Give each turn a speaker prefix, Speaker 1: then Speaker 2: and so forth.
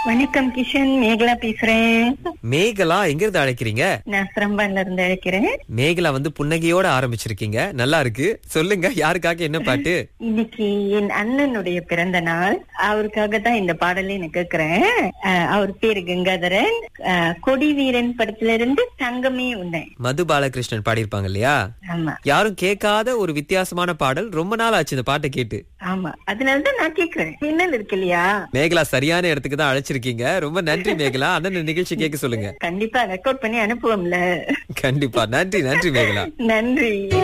Speaker 1: வணக்கம் கிஷன் மேகலா பேசுறேன்
Speaker 2: மேகலா எங்க இருந்து அழைக்கிறீங்க
Speaker 1: நான் சிரம்பான்ல இருந்து அழைக்கிறேன்
Speaker 2: மேகலா வந்து புன்னகையோட ஆரம்பிச்சிருக்கீங்க நல்லா இருக்கு சொல்லுங்க யாருக்காக என்ன பாட்டு
Speaker 1: இன்னைக்கு என் அண்ணனுடைய பிறந்த நாள் அவருக்காக தான் இந்த பாடலை நான் கேட்கிறேன் அஹ், அவர் பேரு கங்காதரன் அஹ், கொடி வீரன் படத்துல இருந்து தங்கமே உன்னை
Speaker 2: மது பாலகிருஷ்ணன் பாடியிருப்பாங்க இல்லையா
Speaker 1: ஆமா
Speaker 2: யாரும் கேட்காத ஒரு வித்தியாசமான பாடல் ரொம்ப நாள் ஆச்சு இந்த பாட்டை கேட்டு
Speaker 1: ஆமா அதனாலதான் நான் கேக்குறேன் பின்னல் இருக்கு இல்லையா
Speaker 2: மேகலா சரியான இடத்துக்கு தான் அழைச்சிருக்கீங்க ரொம்ப நன்றி மேகலா அண்ணன் நிகழ்ச்சி கேட்க சொல்லுங்க
Speaker 1: கண்டிப்பா ரெக்கார்ட் பண்ணி அனுப்புவோம்ல
Speaker 2: கண்டிப்பா நன்றி நன்றி மேகலா
Speaker 1: நன்றி